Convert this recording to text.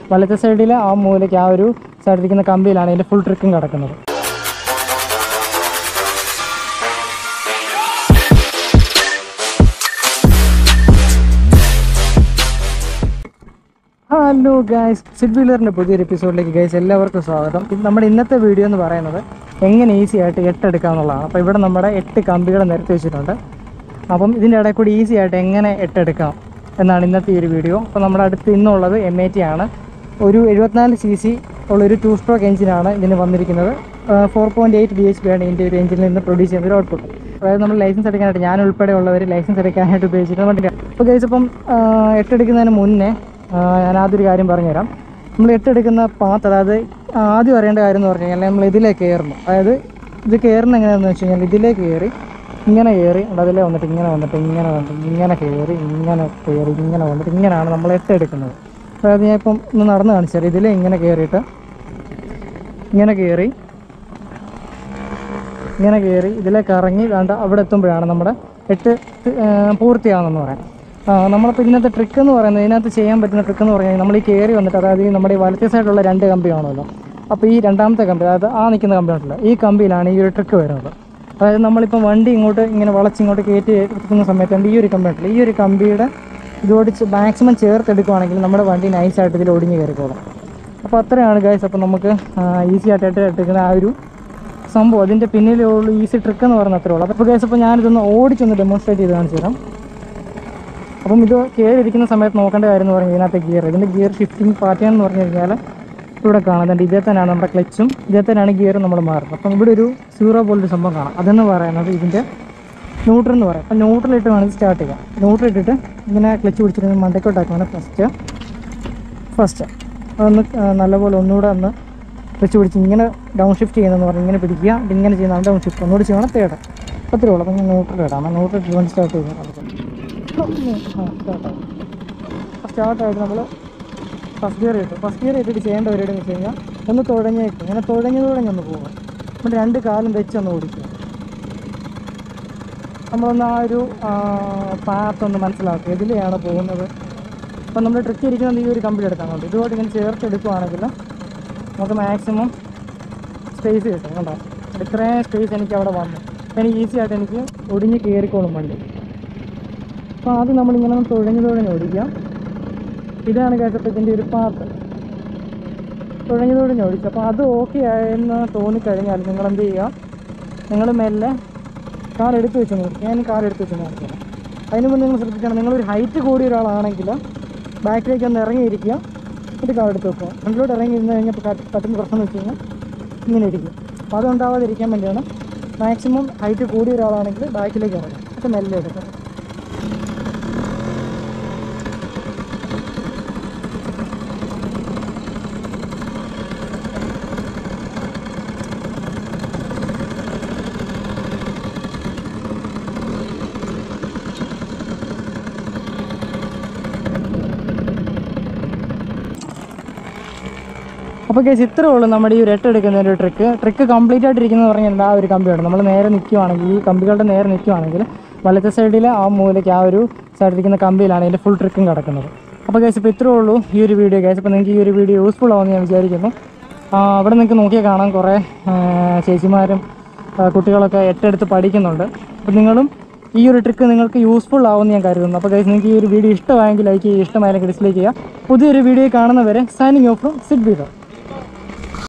വലത്തെ സൈഡിൽ ആ മൂലയ്ക്ക് ആ ഒരു സൈഡിലിരിക്കുന്ന കമ്പിയിലാണ് ഇതിൻ്റെ ഫുൾ ട്രിക്കും കിടക്കുന്നത് ഹലോ ഗൈസ് സിഡ് വീലറിൻ്റെ പുതിയൊരു എപ്പിസോഡിലേക്ക് ഗൈസ് എല്ലാവർക്കും സ്വാഗതം ഇത് നമ്മുടെ ഇന്നത്തെ വീഡിയോ എന്ന് പറയുന്നത് എങ്ങനെ ഈസി ആയിട്ട് എട്ടെടുക്കാം എന്നുള്ളതാണ് അപ്പോൾ ഇവിടെ നമ്മുടെ എട്ട് കമ്പികൾ നിരത്തി വെച്ചിട്ടുണ്ട് അപ്പം ഇതിൻ്റെ ഇടയിൽ കൂടി ഈസി ആയിട്ട് എങ്ങനെ എട്ടെടുക്കാം എന്നാണ് ഇന്നത്തെ ഈ ഒരു വീഡിയോ അപ്പോൾ നമ്മുടെ അടുത്ത് ഇന്നുള്ളത് എം എ ടി ആണ് ഒരു എഴുപത്തിനാല് സി സി ഉള്ളൊരു ടു സ്ട്രോക്ക് എഞ്ചിനാണ് ഇതിന് വന്നിരിക്കുന്നത് four point eight B H P ആണ് ഇതിൻ്റെ ഒരു എഞ്ചിനിൽ നിന്ന് പ്രൊഡ്യൂസ് ചെയ്യുന്ന ഒരു ഔട്ട്പുട്ട് അതായത് നമ്മൾ ലൈസൻസ് എടുക്കാനായിട്ട് ഞാൻ ഉൾപ്പെടെ ഉള്ളവർ ലൈസൻസ് എടുക്കാനായിട്ട് ഉപയോഗിച്ചിരുന്ന വണ്ടിയാണ് അപ്പോൾ ഗൈസ് ഇപ്പം ആ, എട്ടെടുക്കുന്നതിന് മുന്നേ ആ, ഞാൻ ആദ്യം ഒരു കാര്യം പറഞ്ഞുതരാം നമ്മൾ എട്ടെടുക്കുന്ന പാത്ത് അതായത് ആദ്യം അറിയേണ്ട കാര്യം എന്ന് പറഞ്ഞു കഴിഞ്ഞാൽ നമ്മൾ ഇതിലേക്ക് കയറുന്നു അതായത് ഇത് കയറുന്ന എങ്ങനെയാണെന്ന് വെച്ച് കഴിഞ്ഞാൽ ഇതിലേക്ക് കയറി ഇങ്ങനെ കയറി അതിലെ വന്നിട്ട് ഇങ്ങനെ വന്നിട്ട് ഇങ്ങനെ വന്നിട്ട് ഇങ്ങനെ കയറി ഇങ്ങനെ കയറി ഇങ്ങനെ വന്നിട്ട് ഇങ്ങനെയാണ് നമ്മൾ എട്ടെടുക്കുന്നത് അതായത് ഞാൻ ഇപ്പം ഒന്ന് നടന്ന് കാണിച്ചാൽ ഇതിലെ ഇങ്ങനെ കയറിയിട്ട് ഇങ്ങനെ കയറി ഇങ്ങനെ കയറി ഇതിലേക്ക് ഇറങ്ങി വേണ്ട അവിടെ എത്തുമ്പോഴാണ് നമ്മുടെ എട്ട് പൂർത്തിയാകുന്നതെന്ന് പറയാം ആ, നമ്മളിപ്പോൾ ഇതിനകത്ത് ട്രിക്ക് എന്ന് പറയുന്നത് ഇതിനകത്ത് ചെയ്യാൻ പറ്റുന്ന ട്രിക്ക് എന്ന് പറഞ്ഞാൽ നമ്മൾ ഈ കയറി വന്നിട്ട് അതായത് ഈ നമ്മുടെ ഈ വലത്തെ സൈഡിലുള്ള രണ്ട് കമ്പി കാണുമല്ലോ അപ്പോൾ ഈ രണ്ടാമത്തെ കമ്പി അതായത് ആ നിൽക്കുന്ന കമ്പി ഉണ്ടല്ലോ ഈ കമ്പിയിലാണ് ഈ ഒരു ട്രിക്ക് വരുന്നത് അതായത് നമ്മളിപ്പോൾ വണ്ടി ഇങ്ങോട്ട് ഇങ്ങനെ വളച്ച് ഇങ്ങോട്ട് കയറ്റി എടുക്കുന്ന സമയത്തുണ്ട് ഈ ഒരു കമ്പി ഉണ്ടല്ലോ ഈ ഒരു കമ്പിയുടെ ഇതോട് മാക്സിമം ചേർത്തെടുക്കുകയാണെങ്കിൽ നമ്മുടെ വണ്ടി നൈസായിട്ട് ഇതിൽ ഒടിഞ്ഞ് കയറിക്കോളും അപ്പോൾ അത്രയാണ് ഗൈസ് അപ്പോൾ നമുക്ക് ഈസി ആയിട്ട് എടുക്കുന്ന ആ ഒരു സംഭവം അതിൻ്റെ പിന്നിലുള്ള ഈസി ട്രിക്ക് എന്ന് പറയുന്നത് അത്രേ ഉള്ളൂ അപ്പോൾ ഗൈസ് അപ്പോൾ ഞാനിതൊന്ന് ഓടിച്ചൊന്ന് ഡെമോൺസ്ട്രേറ്റ് ചെയ്ത് കാണിച്ചു തരാം അപ്പം ഇത് കയറി ഇരിക്കുന്ന സമയത്ത് നോക്കേണ്ട കാര്യം എന്ന് പറഞ്ഞാൽ ഇതിനകത്ത് ഗിയർ ഇതിൻ്റെ ഗിയർ ഷിഫ്റ്റിംഗ് പാറ്റേൺ എന്ന് പറഞ്ഞു കഴിഞ്ഞാൽ ഇവിടെ കാണാം അതുകൊണ്ട് ഇതേ തന്നെയാണ് നമ്മുടെ ക്ലച്ചും ഇതേ തന്നെയാണ് ഗിയർ നമ്മൾ മാറുന്നത് അപ്പം ഇവിടെ ഒരു സീറോ പോലൊരു സംഭവം കാണാം അതെന്ന് പറയുന്നത് ഇതിൻ്റെ ന്യൂട്രൽ എന്ന് പറയും അപ്പം ന്യൂട്രൽ ഇട്ട് വേണം സ്റ്റാർട്ട് ചെയ്യാം ന്യൂട്രൽ ഇട്ടിട്ട് ഇങ്ങനെ ക്ലച്ച് പിടിച്ചിട്ട് മണ്ടക്കോട്ടാക്കുകയാണ് ഫസ്റ്റ് ഫസ്റ്റ് അതൊന്ന് ആ, നല്ലപോലെ ഒന്നുകൂടെ ഒന്ന് വെച്ച് പിടിച്ച് ഇങ്ങനെ ഡൗൺ ഷിഫ്റ്റ് ചെയ്യുന്നതെന്ന് പറഞ്ഞാൽ ഇങ്ങനെ പിടിക്കുക ഇത് ഇങ്ങനെ ചെയ്യുന്നതാണ് ഡൗൺ ഷിഫ്റ്റ് ഒന്നുകൂടി ചെയ്യണം തേട അത്രേ ഉള്ളൂ അപ്പം ഞാൻ ന്യൂട്രൽ ഇടാം എന്നാൽ ന്യൂട്രൽ ഇട്ട് വേണ്ടി സ്റ്റാർട്ട് ചെയ്യുന്നത് സ്റ്റാർട്ടായി സ്റ്റാർട്ടായിട്ട് നമ്മൾ ഫസ്റ്റ് ഗിയർ ഇട്ടു ഫസ്റ്റ് ഗിയർ ഇട്ടിട്ട് ചെയ്യേണ്ട പരിപാടി എന്ന് വെച്ച് കഴിഞ്ഞാൽ ഒന്ന് തുഴഞ്ഞേക്കും ഇങ്ങനെ തുഴഞ്ഞ് തുഴഞ്ഞ് ഒന്ന് പോകും എന്നിട്ട് രണ്ട് കാലും വെച്ചൊന്ന് ഓടിക്കുക നമ്മളൊന്ന് ആ ഒരു പാത്ത് ഒന്ന് മനസ്സിലാക്കുക ഇതിലെയാണ് പോകുന്നത് അപ്പം നമ്മൾ ട്രിക്ക് ഇരിക്കുന്നത് ഈ ഒരു കമ്പിളി എടുക്കാൻ വേണ്ടി ഇതുകൊണ്ട് ഇങ്ങനെ ചേർത്ത് എടുക്കുവാണെങ്കിൽ നമുക്ക് മാക്സിമം സ്പേസ് കിട്ടും കണ്ടോ ഇത്രയും സ്പേസ് എനിക്ക് അവിടെ വന്നു അപ്പം എനിക്ക് ഈസി ആയിട്ട് എനിക്ക് ഒടിഞ്ഞ് കയറിക്കോളും വണ്ടി അപ്പോൾ ആദ്യം നമ്മളിങ്ങനെ ഒന്ന് തുഴഞ്ഞ് തുഴഞ്ഞ് ഓടിക്കാം ഇതാണ് കേട്ടപ്പോൾ ഇതിൻ്റെ ഒരു പാത്ത് തുഴഞ്ഞ് തുഴഞ്ഞ് ഓടിച്ചു അപ്പോൾ അത് ഓക്കെ ആയെന്ന് തോന്നിക്കഴിഞ്ഞാൽ നിങ്ങൾ എന്ത് ചെയ്യുക നിങ്ങൾ മെല്ലെ കാർ എടുത്ത് വെച്ച് നോക്കി ഞാൻ കാർ എടുത്ത് വെച്ച് നോക്കാം അതിന് മുമ്പ് നിങ്ങൾ ശ്രദ്ധിക്കണം നിങ്ങളൊരു ഹൈറ്റ് കൂടിയ ഒരാളാണെങ്കിൽ ബാക്കിലേക്ക് ഒന്ന് ഇറങ്ങിയിരിക്കുക എന്നിട്ട് കാർ എടുത്ത് വെക്കുക ഫ്രണ്ടിലോട്ട് ഇറങ്ങി ഇരുന്ന് കഴിഞ്ഞപ്പോൾ കാ- പറ്റുന്ന പ്രശ്നം എന്ന് വെച്ച് കഴിഞ്ഞാൽ ഇങ്ങനെ ഇരിക്കും അപ്പോൾ അതുണ്ടാവാതിരിക്കാൻ വേണ്ടിയാണ് മാക്സിമം ഹൈറ്റ് കൂടിയ ഒരാളാണെങ്കിൽ ബാക്കിലേക്ക് ഇറങ്ങും എന്നിട്ട് മെല്ലെ എടുക്കുക അപ്പോൾ കേസ് ഇത്രേ ഉള്ളൂ നമ്മുടെ ഈ ഒരു എട്ട് എടുക്കുന്ന ഒരു ട്രിക്ക് ട്രിക്ക് കംപ്ലീറ്റ് ആയിട്ടിരിക്കുന്നത് പറഞ്ഞാൽ ആ ഒരു കമ്പിയാണ് നമ്മൾ നേരെ നിൽക്കുവാണെങ്കിൽ ഈ കമ്പികളുടെ നേരെ നിൽക്കുവാണെങ്കിൽ വലത്തെ സൈഡിൽ ആ മൂലയ്ക്ക് ആ ഒരു സൈഡിലിരിക്കുന്ന കമ്പിയിലാണ് ഇതിൻ്റെ ഫുൾ ട്രിക്കും കിടക്കുന്നത് അപ്പോൾ കേസ് ഇപ്പോൾ ഇത്രേ ഉള്ളൂ ഈ ഒരു വീഡിയോ കേസ് ഇപ്പോൾ നിങ്ങൾക്ക് ഈ ഒരു വീഡിയോ യൂസ്ഫുൾ ആവുമെന്ന് ഞാൻ വിചാരിക്കുന്നു ആ, അവിടെ നിങ്ങൾക്ക് നോക്കിയാൽ കാണാം കുറേ ആ, ചേച്ചിമാരും ആ, കുട്ടികളൊക്കെ എട്ടെടുത്ത് പഠിക്കുന്നുണ്ട് അപ്പോൾ നിങ്ങളും ഈ ഒരു ട്രിക്ക് നിങ്ങൾക്ക് യൂസ്ഫുൾ ആവുമെന്ന് ഞാൻ കരുതുന്നു അപ്പോൾ ഗൈസ് നിങ്ങൾക്ക് ഈ ഒരു വീഡിയോ ഇഷ്ടമായെങ്കിൽ ലൈക്ക് ചെയ്യുക ഇഷ്ടമായെങ്കിൽ ഡിസ്ലൈക്ക് ചെയ്യുക പുതിയൊരു വീഡിയോ കാണുന്നവരെ സൈനിങ് ഓഫ് ഫ്രം സിഡ് ബീദർ